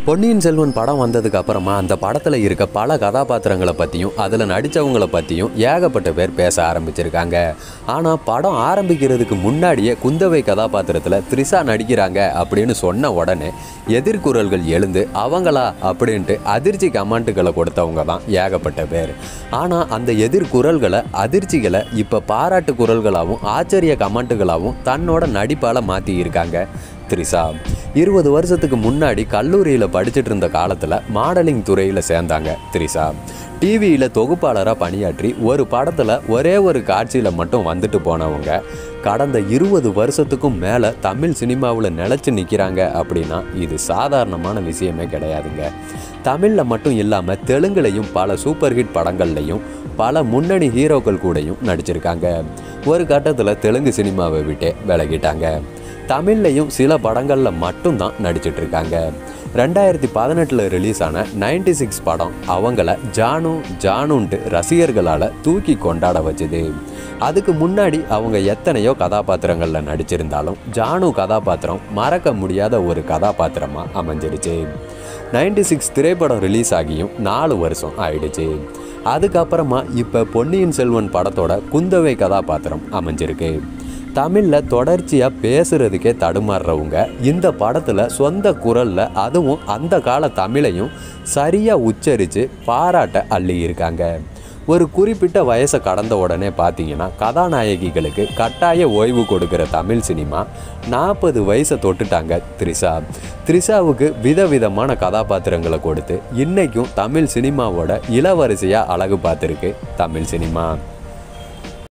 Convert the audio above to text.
பொன்னியின் செல்வன் படம் வந்ததுக்கு அப்புறமா அந்த படத்தில் இருக்க பல கதாபாத்திரங்களை பற்றியும் அதில் நடித்தவங்கள பற்றியும் ஏகப்பட்ட பேர் பேச ஆரம்பிச்சிருக்காங்க ஆனால் படம் ஆரம்பிக்கிறதுக்கு முன்னாடியே குந்தவை கதாபாத்திரத்தில் த்ரிஷா நடிக்கிறாங்க அப்படின்னு சொன்ன உடனே எதிர்குரல்கள் எழுந்து அவங்களா அப்படின்ட்டு அதிர்ச்சி கமெண்ட்டுகளை கொடுத்தவங்க தான் ஏகப்பட்ட பேர் ஆனால் அந்த எதிர்குரல்களை அதிர்ச்சிகளை இப்போ பாராட்டு குரல்களாகவும் ஆச்சரிய கமெண்ட்டுகளாகவும் தன்னோட நடிப்பால் மாற்றி இருக்காங்க த்ரிஷா இருபது வருஷத்துக்கு முன்னாடி கல்லூரியில் படிச்சுட்டு இருந்த காலத்தில் மாடலிங் துறையில் சேர்ந்தாங்க த்ரிஷா டிவியில் தொகுப்பாளராக பணியாற்றி ஒரு படத்தில் ஒரே ஒரு காட்சியில் மட்டும் வந்துட்டு போனவங்க கடந்த இருபது வருஷத்துக்கும் மேலே தமிழ் சினிமாவில் நிலச்சி நிற்கிறாங்க அப்படின்னா இது சாதாரணமான விஷயமே கிடையாதுங்க தமிழில் மட்டும் இல்லாமல் தெலுங்குலையும் பல சூப்பர் ஹிட் படங்கள்லையும் பல முன்னணி ஹீரோக்கள் கூடயும் நடிச்சிருக்காங்க ஒரு கட்டத்தில் தெலுங்கு சினிமாவை விட்டே விலகிட்டாங்க தமிழ்லையும் சில படங்களில் மட்டும்தான் நடிச்சிட்டு இருக்காங்க ரெண்டாயிரத்தி பதினெட்டில் ரிலீஸ் ஆன நைன்டி சிக்ஸ் படம் அவங்கள ஜானு ஜானுன்ட்டு ரசிகர்களால் தூக்கி கொண்டாட வச்சுது அதுக்கு முன்னாடி அவங்க எத்தனையோ கதாபாத்திரங்களில் நடிச்சிருந்தாலும் ஜானு கதாபாத்திரம் மறக்க முடியாத ஒரு கதாபாத்திரமாக அமைஞ்சிருச்சு நைன்டி சிக்ஸ் திரைப்படம் ரிலீஸ் ஆகியும் நாலு வருஷம் ஆயிடுச்சு அதுக்கப்புறமா இப்போ பொன்னியின் செல்வன் படத்தோட குந்தவை கதாபாத்திரம் அமைஞ்சிருக்கு தமிழில் தொடர்ச்சியாக பேசுகிறதுக்கே தடுமாறுறவங்க இந்த படத்தில் சொந்த குரலில் அதுவும் அந்த கால தமிழையும் சரியாக உச்சரித்து பாராட்ட அள்ளி இருக்காங்க ஒரு குறிப்பிட்ட வயசை கடந்த உடனே பார்த்தீங்கன்னா கதாநாயகிகளுக்கு கட்டாய ஓய்வு கொடுக்குற தமிழ் சினிமா நாற்பது வயசை தொட்டுட்டாங்க த்ரிஷா த்ரிஷாவுக்கு விதவிதமான கதாபாத்திரங்களை கொடுத்து இன்றைக்கும் தமிழ் சினிமாவோட இளவரசியாக அழகு பார்த்துருக்கு தமிழ் சினிமா